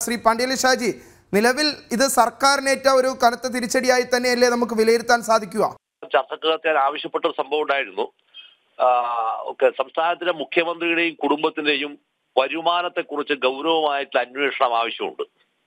ശ്രീ പാണ്ഡ്യലി ഷാജി നിലവിൽ ഇത് സർക്കാരിനേറ്റ ഒരു കനത്ത തിരിച്ചടിയായി തന്നെയല്ലേ നമുക്ക് വിലയിരുത്താൻ സാധിക്കുക ചർച്ചക്കകത്ത് ഞാൻ ആവശ്യപ്പെട്ട ഒരു സംഭവം ഉണ്ടായിരുന്നു ആ, ഒക്കെ സംസ്ഥാനത്തിലെ മുഖ്യമന്ത്രിയുടെയും കുടുംബത്തിന്റെയും വരുമാനത്തെ കുറിച്ച് ഗൗരവമായിട്ടുള്ള അന്വേഷണം ആവശ്യമുണ്ട്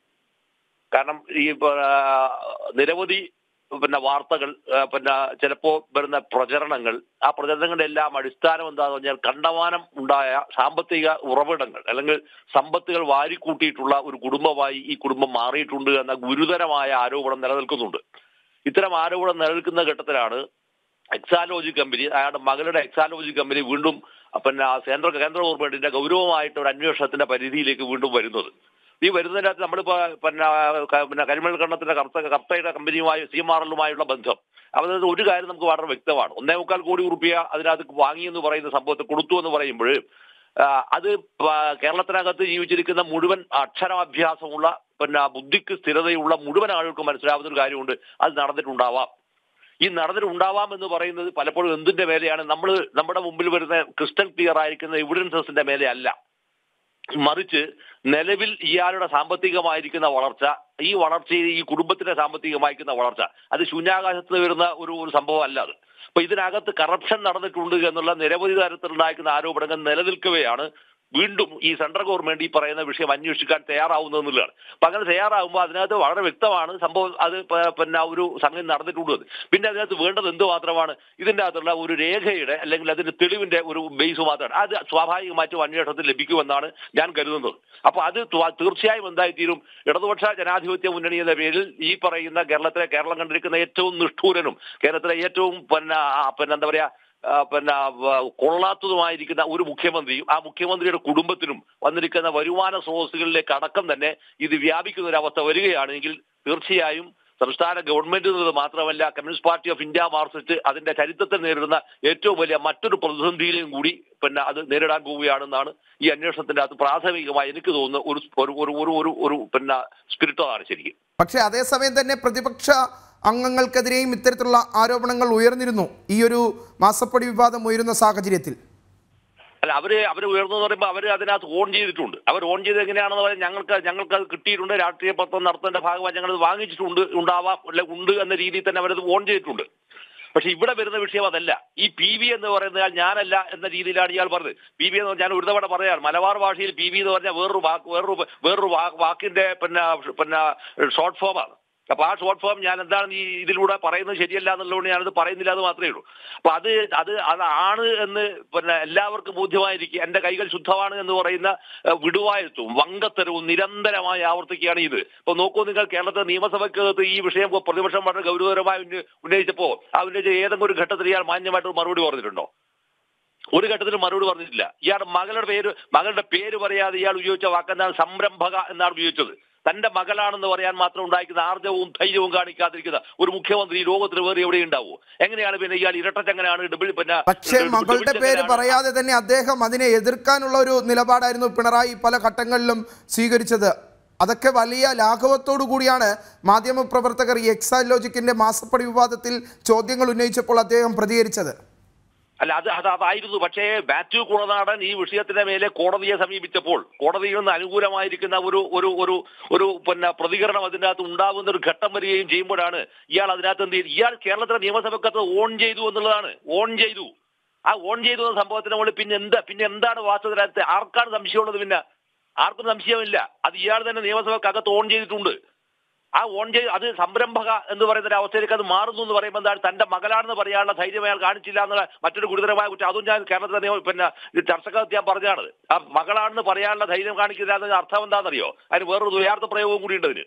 കാരണം ഈ ആ, നിരവധി പിന്നെ വാർത്തകൾ ആ, പിന്നെ ചിലപ്പോ വരുന്ന പ്രചരണങ്ങൾ ആ പ്രചരണങ്ങളുടെ എല്ലാം അടിസ്ഥാനം എന്താന്ന് പറഞ്ഞാൽ കണ്ടമാനം ഉണ്ടായ സാമ്പത്തിക ഉറവിടങ്ങൾ അല്ലെങ്കിൽ സമ്പത്തുകൾ വാരിക്കൂട്ടിയിട്ടുള്ള ഒരു കുടുംബമായി ഈ കുടുംബം മാറിയിട്ടുണ്ട് എന്ന ഗുരുതരമായ ആരോപണം നിലനിൽക്കുന്നുണ്ട് ഇത്തരം ആരോപണം നിലനിൽക്കുന്ന ഘട്ടത്തിലാണ് എക്സാലോജി കമ്പനി അയാളുടെ മകളുടെ എക്സാലോജി കമ്പനി വീണ്ടും പിന്നെ ആ കേന്ദ്ര കേന്ദ്ര ഗവൺമെന്റിന്റെ ഗൗരവമായിട്ട് ഒരു അന്വേഷണത്തിന്റെ പരിധിയിലേക്ക് വീണ്ടും വരുന്നത് ഈ വരുന്നതിനകത്ത് നമ്മളിപ്പോ പിന്നെ ക- പിന്നെ കരിമൽ കണ്ണത്തിന്റെ കർത്ത കർത്തയുടെ കമ്പനിയുമായി സി എം ആർ എല്ലുമായുള്ള ബന്ധം അതായത് ഒരു കാര്യം നമുക്ക് വളരെ വ്യക്തമാണ് ഒന്നേ മുക്കാൽ കോടി റുപ്യ അതിനകത്ത് വാങ്ങി എന്ന് പറയുന്ന സംഭവത്തെ കൊടുത്തു എന്ന് പറയുമ്പോൾ ആ, അത് പ- കേരളത്തിനകത്ത് ജീവിച്ചിരിക്കുന്ന മുഴുവൻ അക്ഷരാഭ്യാസമുള്ള പിന്നെ ബുദ്ധിക്ക് സ്ഥിരതയുള്ള മുഴുവൻ ആളുകൾക്കും മനസ്സിലാവുന്ന ഒരു കാര്യമുണ്ട് അത് നടന്നിട്ടുണ്ടാവാം ഈ നടന്നിട്ടുണ്ടാവാം എന്ന് പറയുന്നത് പലപ്പോഴും എന്തിന്റെ മേലെയാണ് നമ്മൾ നമ്മുടെ മുമ്പിൽ വരുന്ന ക്രിസ്റ്റൽ ക്ലിയർ ആയിരിക്കുന്ന എവിഡൻസസിന്റെ മേലെ അല്ല മറിച്ച് നിലവിൽ ഇയാളുടെ സാമ്പത്തികമായിരിക്കുന്ന വളർച്ച ഈ വളർച്ചയിൽ ഈ കുടുംബത്തിന്റെ സാമ്പത്തികമായിരിക്കുന്ന വളർച്ച അത് ശൂന്യാകാശത്ത് നിന്ന് വരുന്ന ഒരു ഒരു സംഭവം അല്ല അത് അപ്പൊ ഇതിനകത്ത് കറപ്ഷൻ നടന്നിട്ടുണ്ട് എന്നുള്ള നിരവധി തരത്തിലുണ്ടായിരിക്കുന്ന ആരോപണങ്ങൾ നിലനിൽക്കവെയാണ് വീണ്ടും ഈ സെൻട്രൽ ഗവൺമെന്റ് ഈ പറയുന്ന വിഷയം അന്വേഷിക്കാൻ തയ്യാറാവുന്നത് എന്നുള്ളതാണ് അപ്പൊ അങ്ങനെ തയ്യാറാവുമ്പോൾ അതിനകത്ത് വളരെ വ്യക്തമാണ് സംഭവം അത് പ- പിന്നെ ഒരു സംഗതി നടന്നിട്ടുണ്ട് എന്ന്. പിന്നെ അതിനകത്ത് വേണ്ടത് എന്ത് മാത്രമാണ് ഇതിന്റെ അകത്തുള്ള ഒരു രേഖയുടെ അല്ലെങ്കിൽ അതിന്റെ തെളിവിന്റെ ഒരു ബേസ് മാത്രമാണ് അത് സ്വാഭാവികമായിട്ടും അന്വേഷണത്തിൽ ലഭിക്കുമെന്നാണ് ഞാൻ കരുതുന്നത് അപ്പൊ അത് ത്വ- തീർച്ചയായും എന്തായിത്തീരും ഇടതുപക്ഷ ജനാധിപത്യ മുന്നണി എന്ന പേരിൽ ഈ പറയുന്ന കേരളത്തിലെ കേരളം കണ്ടിരിക്കുന്ന ഏറ്റവും നിഷ്ഠൂരനും കേരളത്തിലെ ഏറ്റവും പിന്നെ ആ, പിന്നെ എന്താ പറയാ ആ, പിന്നെ വ- കൊള്ളാത്തതുമായിരിക്കുന്ന ഒരു മുഖ്യമന്ത്രിയും ആ മുഖ്യമന്ത്രിയുടെ കുടുംബത്തിനും വന്നിരിക്കുന്ന വരുമാന സ്രോതസ്സുകളിലേക്ക് അടക്കം തന്നെ ഇത് വ്യാപിക്കുന്ന ഒരു അവസ്ഥ വരികയാണെങ്കിൽ തീർച്ചയായും സംസ്ഥാന ഗവൺമെന്റ് എന്നത് മാത്രമല്ല communist party of India Marxist അതിന്റെ ചരിത്രത്തിൽ നേരിടുന്ന ഏറ്റവും വലിയ മറ്റൊരു പ്രതിസന്ധിയിലും കൂടി പിന്നെ അത് നേരിടാൻ പോവുകയാണെന്നാണ് ഈ അന്വേഷണത്തിന്റെ അകത്ത് പ്രാഥമികമായി എനിക്ക് തോന്നുന്ന ഒരു ഒരു ഒരു ഒരു ഒരു ഒരു പിന്നെ സ്പിരിറ്റ് ആണ് ശരിക്കും പക്ഷേ അതേസമയം തന്നെ പ്രതിപക്ഷ അംഗങ്ങൾക്കെതിരെയും ഇത്തരത്തിലുള്ള ആരോപണങ്ങൾ ഉയർന്നിരുന്നു ഈ ഒരു മാസപ്പടി വിവാദം ഉയരുന്ന സാഹചര്യത്തിൽ അല്ല അവര് അവര് ഉയർന്നു പറയുമ്പോൾ അവര് അതിനകത്ത് ഓൺ ചെയ്തിട്ടുണ്ട് അവർ ഓൺ ചെയ്ത് എങ്ങനെയാണെന്ന് പറഞ്ഞാൽ ഞങ്ങൾക്ക് ഞങ്ങൾക്ക് അത് കിട്ടിയിട്ടുണ്ട് രാഷ്ട്രീയ പത്രം നടത്തേണ്ട ഭാഗമായി ഞങ്ങൾ അത് വാങ്ങിച്ചിട്ടുണ്ട് ഉണ്ടാവാം അല്ലെ ഉണ്ട് എന്ന രീതിയിൽ തന്നെ അവരത് ഓൺ ചെയ്തിട്ടുണ്ട് പക്ഷെ ഇവിടെ വരുന്ന വിഷയം അതല്ല ഈ പി വി എന്ന് പറയുന്നത് ഞാനല്ല എന്ന രീതിയിലാണ് ഇയാൾ പറഞ്ഞത് പി വി എന്ന് പറഞ്ഞാൽ ഞാൻ ഒരു തവണ പറയാം മലബാർ ഭാഷയിൽ പി വി എന്ന് പറഞ്ഞാൽ വേറൊരു വാക്ക് വേറൊരു വേറൊരു വാക്ക് വാക്കിന്റെ പിന്നെ പിന്നെ ഷോർട്ട് ഫോമാണ് അപ്പൊ ആ ഷോർട്ട് ഫോം ഞാൻ എന്താണ് ഈ ഇതിലൂടെ പറയുന്നത് ശരിയല്ല എന്നുള്ളതുകൊണ്ട് ഞാനത് പറയുന്നില്ല എന്ന് മാത്രമേ ഉള്ളൂ അപ്പൊ അത് അത് അതാണ് എന്ന് പിന്നെ എല്ലാവർക്കും ബോധ്യമായിരിക്കും എന്റെ കൈകൾ ശുദ്ധമാണ് എന്ന് പറയുന്ന ഏഹ്, വിടുവായത്വവും വങ്കത്തരവും നിരന്തരമായി ആവർത്തിക്കുകയാണ് ഇത് ഇപ്പൊ നോക്കൂ നിങ്ങൾ കേരളത്തിലെ നിയമസഭയ്ക്കകത്ത് ഈ വിഷയം പ്രതിപക്ഷം വളരെ ഗൗരവകരമായി ഉന്ന- ഉന്നയിച്ചപ്പോ ആ ഉന്നയിച്ച ഏതെങ്കിലും ഒരു ഘട്ടത്തിൽ ഇയാൾ മാന്യമായിട്ട് ഒരു മറുപടി പറഞ്ഞിട്ടുണ്ടോ ഒരു ഘട്ടത്തിലും മറുപടി പറഞ്ഞിട്ടില്ല ഇയാളുടെ മകളുടെ പേര് മകളുടെ പേര് പറയാതെ ഇയാൾ ഉപയോഗിച്ച വാക്കെന്താണ് സംരംഭക എന്നാണ് ഉപയോഗിച്ചത് തന്റെ മകളാണെന്ന് പറയാൻ മാത്രം ഉണ്ടായിരിക്കുന്ന ആർജവും ധൈര്യവും കാണിക്കാതിരിക്കുന്ന ഒരു മുഖ്യമന്ത്രി ഈ ലോകത്തിൽ വേറെ എവിടെ ഉണ്ടാവോ എങ്ങനെയാണ് പിന്നെ ഇയാൾ ഇരട്ടച്ചെങ്ങനെയാണ് ഡബിൾ പിന്നെ പക്ഷേ ഡബിൾ മകളുടെ പേര് ചെങ്ങനെയാണ്? പറയാതെ തന്നെ അദ്ദേഹം അതിനെ എതിർക്കാനുള്ള ഒരു നിലപാടായിരുന്നു പിണറായി പല ഘട്ടങ്ങളിലും സ്വീകരിച്ചത് അതൊക്കെ വലിയ ലാഘവത്തോടു കൂടിയാണ് മാധ്യമപ്രവർത്തകർ ഈ എക്സാൽ ലോജിക്കിന്റെ മാസപ്പടി വിവാദത്തിൽ ചോദ്യങ്ങൾ ഉന്നയിച്ചപ്പോൾ അദ്ദേഹം പ്രതികരിച്ചത് അല്ല അത് അത് അതായിരുന്നു പക്ഷേ മാത്യു കുളനാടൻ ഈ വിഷയത്തിന്റെ മേലെ കോടതിയെ സമീപിച്ചപ്പോൾ കോടതിയിൽ നിന്ന് അനുകൂലമായിരിക്കുന്ന ഒരു ഒരു ഒരു ഒരു പിന്നെ പ്രതികരണം അതിൻ്റെ അകത്ത് ഉണ്ടാകുന്ന ഒരു ഘട്ടം വരികയും ചെയ്യുമ്പോഴാണ് ഇയാൾ അതിനകത്ത് എന്ത് ചെയ്തു ഇയാൾ കേരളത്തിലെ നിയമസഭക്കകത്ത് ഓൺ ചെയ്തു എന്നുള്ളതാണ് ഓൺ ചെയ്തു ആ ഓൺ ചെയ്തു എന്ന സംഭവത്തിന് മുകളിൽ പിന്നെ എന്താ പിന്നെ എന്താണ് വാസ്തവത്തിനകത്ത് ആർക്കാണ് സംശയമുള്ളത് പിന്നെ ആർക്കും സംശയമില്ല അത് ഇയാൾ തന്നെ നിയമസഭക്കകത്ത് ഓൺ ചെയ്തിട്ടുണ്ട് ആ ഓൺ ചെയ്ത് അത് സംരംഭക എന്ന് പറയുന്ന ഒരു അവസ്ഥയിലേക്ക് അത് മാറുന്നു എന്ന് പറയുമ്പോൾ എന്താണ് തന്റെ മകളാണെന്ന് പറയാനുള്ള ധൈര്യം അയാൾ കാണിച്ചില്ല എന്നുള്ള മറ്റൊരു ഗുരുതരമായ കുറ്റം അതും ഞാൻ കേരളത്തിലെ നിയമ പിന്നെ ഈ ചർച്ചക്കകത്ത് ഞാൻ പറഞ്ഞാണ് ആ മകളാണെന്ന് പറയാനുള്ള ധൈര്യം കാണിക്കില്ല എന്നതിന് അർത്ഥം എന്താണെന്നറിയോ അതിന് വേറൊരു ദ്വയാർത്ഥ പ്രയോഗവും കൂടി ഉണ്ട് അതിന്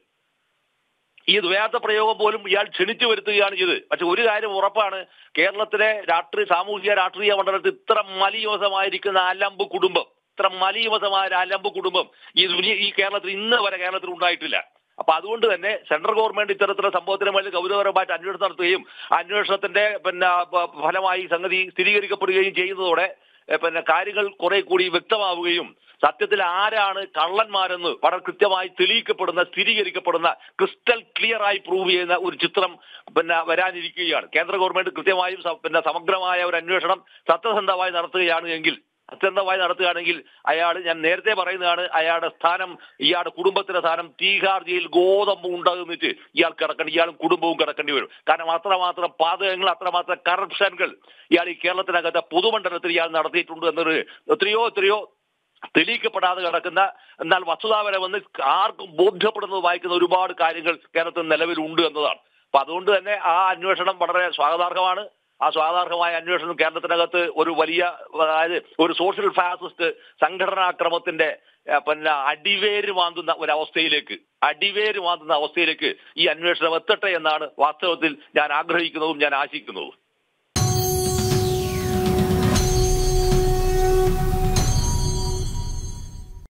ഈ ദ്വയാർത്ഥ പ്രയോഗം പോലും ഇയാൾ ക്ഷണിച്ചു വരുത്തുകയാണ് ചെയ്തത് പക്ഷെ ഒരു കാര്യം ഉറപ്പാണ് കേരളത്തിലെ രാഷ്ട്രീയ സാമൂഹിക രാഷ്ട്രീയ മണ്ഡലത്തിൽ ഇത്ര മലീവസമായിരിക്കുന്ന അലമ്പ് കുടുംബം ഇത്ര മലീവസമായ ഒരു അലമ്പ് കുടുംബം ഈ ദുനിയ- ഈ കേരളത്തിൽ ഇന്ന് വരെ കേരളത്തിൽ ഉണ്ടായിട്ടില്ല അപ്പൊ അതുകൊണ്ട് തന്നെ സെൻട്രൽ ഗവൺമെന്റ് ഇത്തരത്തിലുള്ള സംഭവത്തിന് വേണ്ടി ഗൗരവപരമായിട്ട് അന്വേഷണം നടത്തുകയും ആ അന്വേഷണത്തിന്റെ പിന്നെ പ- ഫലമായി സംഗതി സ്ഥിരീകരിക്കപ്പെടുകയും ചെയ്യുന്നതോടെ എ, പിന്നെ കാര്യങ്ങൾ കുറെ കൂടി വ്യക്തമാവുകയും സത്യത്തിൽ ആരാണ് കള്ളന്മാരെന്ന് വളരെ കൃത്യമായി തെളിയിക്കപ്പെടുന്ന സ്ഥിരീകരിക്കപ്പെടുന്ന ക്രിസ്റ്റൽ ക്ലിയർ ആയി പ്രൂവ് ചെയ്യുന്ന ഒരു ചിത്രം പിന്നെ വരാനിരിക്കുകയാണ് കേന്ദ്ര ഗവൺമെന്റ് കൃത്യമായും സ- പിന്നെ സമഗ്രമായ ഒരു അന്വേഷണം സത്യസന്ധമായി നടത്തുകയാണ് എങ്കിൽ സത്യസന്ധമായി നടത്തുകയാണെങ്കിൽ അയാൾ ഞാൻ നേരത്തെ പറയുന്നതാണ് അയാളുടെ സ്ഥാനം ഇയാളുടെ കുടുംബത്തിന്റെ സ്ഥാനം തീഹാർ ജയിൽ ഗോതമ്പ് ഉണ്ടാകുന്നിട്ട് ഇയാൾ കിടക്കേണ്ടി ഇയാളും കുടുംബവും കിടക്കേണ്ടി വരും കാരണം അത്രമാത്രം പാതകങ്ങൾ അത്രമാത്രം കറപ്ഷനുകൾ ഇയാൾ ഈ കേരളത്തിനകത്തെ പൊതുമണ്ഡലത്തിൽ ഇയാൾ നടത്തിയിട്ടുണ്ട് എന്നൊരു എത്രയോ എത്രയോ തെളിയിക്കപ്പെടാതെ കിടക്കുന്ന എന്നാൽ വസ്തുതാപരമെന്ന് ആർക്കും ബോധ്യപ്പെടുന്നത് വായിക്കുന്ന ഒരുപാട് കാര്യങ്ങൾ കേരളത്തിൽ നിലവിലുണ്ട് എന്നതാണ് അപ്പൊ അതുകൊണ്ട് തന്നെ ആ അന്വേഷണം വളരെ സ്വാഗതാർഹമാണ് ആ സ്വാഗതാർഹമായ അന്വേഷണം കേരളത്തിനകത്ത് ഒരു വലിയ അതായത് ഒരു സോഷ്യൽ ഫാസിസ്റ്റ് സംഘടനാക്രമത്തിന്റെ ഏഹ്, പിന്നെ അടിവേര് മാന്തുന്ന ഒരവസ്ഥയിലേക്ക് അടിവേര് മാന്തുന്ന അവസ്ഥയിലേക്ക് ഈ അന്വേഷണം എത്തട്ടെ എന്നാണ് വാസ്തവത്തിൽ ഞാൻ ആഗ്രഹിക്കുന്നതും ഞാൻ ആശിക്കുന്നതും